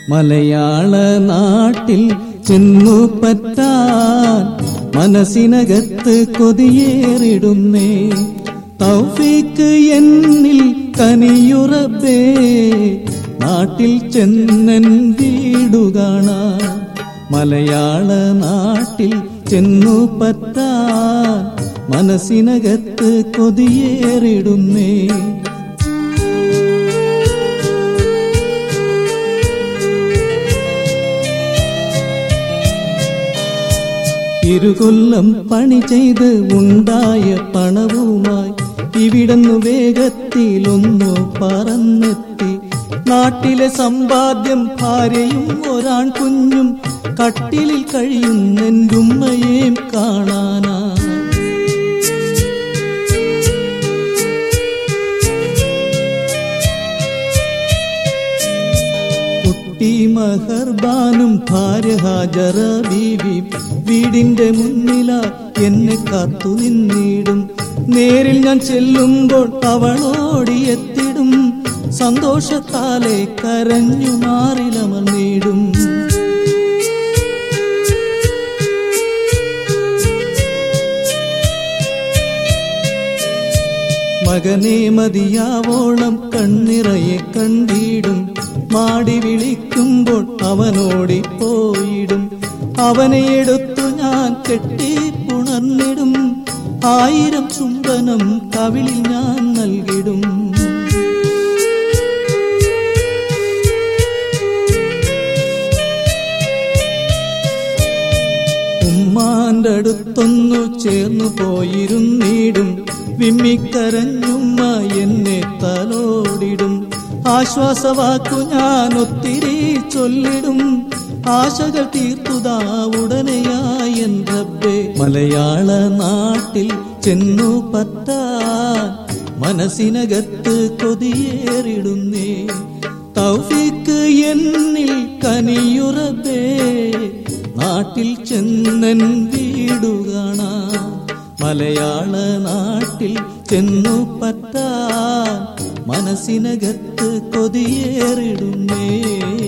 മലയാള നാട്ടിൽ ചെന്നു പറ്റാൻ മനസ്സിനകത്ത് കൊതിയേറിടുന്നേ തൗഫീക്ക് എന്നിൽ കനിയുറബേ നാട്ടിൽ ചെന്നൻ വീടു കാണാൻ മലയാള നാട്ടിൽ ചെന്നു പറ്റാൻ മനസ്സിനകത്ത് കൊതിയേറിടുന്നേ ഇരുകൊല്ലം പണി ചെയ്ത് ഉണ്ടായ പണവുമായി ഇവിടുന്ന് വേഗത്തിലൊന്നു പറന്നെത്തി നാട്ടിലെ സമ്പാദ്യം ഭാര്യയും ഒരാൺ കുഞ്ഞും കട്ടിലിൽ കഴിയുന്നെന്റുമ്മയേയും കാണാനാ കുട്ടി മഹർബാനും ഭാര്യ ഹാജറ ബീവി വീടിന്റെ മുന്നിലാ എന്നെ കാത്തു നിന്നിടും നേരിൽ ഞാൻ ചെല്ലുമ്പോൾ അവളോടിയെത്തിടും സന്തോഷത്താലെ കരഞ്ഞു മാറിലമർന്നിടും മകനെ മതിയാവോളം കണ്ണിറയെ കണ്ടിടും മാടി വിളിക്കുമ്പോൾ അവനോടിപ്പോയിടും അവനെ എടുത്തു ഞാൻ കെട്ടി പുണർന്നിടും ആയിരം ചുംബനം കവിളിൽ ഞാൻ നൽകിടും ഉമ്മാന്റെ അടുത്തൊന്നു ചേർന്നു പോയിരുന്നിടും വിമ്മിക്കരഞ്ഞുമ്മ എന്നെ തലോടിടും ആശ്വാസവാക്കു ഞാൻ ഒത്തിരി ചൊല്ലിടും ആശകൾ തീർത്തുതാ ഉടനെയായി എൻ റബ്ബേ മലയാള നാട്ടിൽ ചെന്നു പറ്റാൻ മനസ്സിനകത്ത് കൊതിയേറിടുന്നേ തൗഫീക്ക് എന്നിൽ കനിയുറബേ നാട്ടിൽ ചെന്നൻ വീടു കാണാൻ മലയാള നാട്ടിൽ ചെന്നു പറ്റാൻ മനസ്സിനകത്ത് കൊതിയേറിടുന്നേ